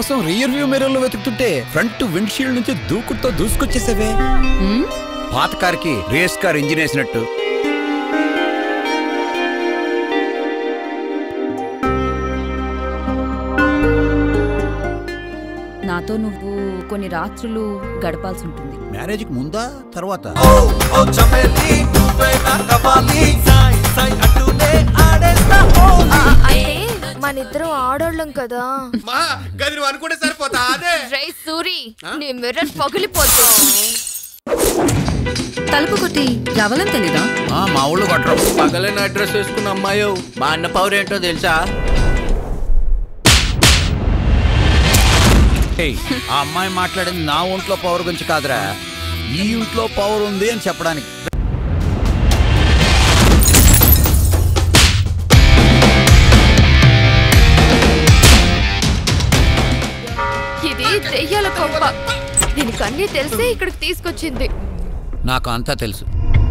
కోసం rear view mirror లో వెతుకుతుంటే front windshield నుంచి దూకుడుతో దూసుకొచ్చేసేవే హ్మ్? పాత కార్కి రేస్ కార్ ఇంజిన్ వేసినట్టు నాతో నువ్వు కొన్ని రాత్రులు గడపాల్సి ఉంటుంది మ్యారేజ్కి ముందా తర్వాత అంటే మన ఇద్దరం ఆడోళ్ళం కదా మా గది నువ్వు అనుకుంటే సరిపోతా అదే రై సూరి నీ మిర్రర్ పగిలిపోతుంది తలుపు కొట్టి రావాలని తెలీదా ఆ, మా ఊళ్ళో కొట్టరు పగలైన అడ్రస్ వేసుకున్న అమ్మాయో మా అన్న పవర్ ఏంటో తెలుసా ఏయ్, ఆ అమ్మాయి మాట్లాడింది నా ఒంట్లో పవర్ గురించి కాదురా ఈ ఇంట్లో పవర్ ఉంది అని చెప్పడానికి ఇది దెయ్యాల కొంప దీనికి అన్నీ తెలిసే ఇక్కడికి తీసుకొచ్చింది నాకు అంతా తెలుసు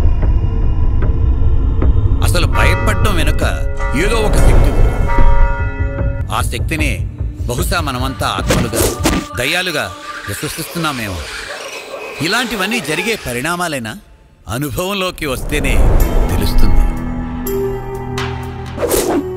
అసలు భయపడటం వెనుక ఏదో ఒక శక్తి ఉంది ఆ శక్తిని బహుశా మనమంతా ఆత్మలుగా దయ్యాలుగా విశ్వసిస్తున్నామేమో ఇలాంటివన్నీ జరిగే పరిణామాలైనా అనుభవంలోకి వస్తేనే తెలుస్తుంది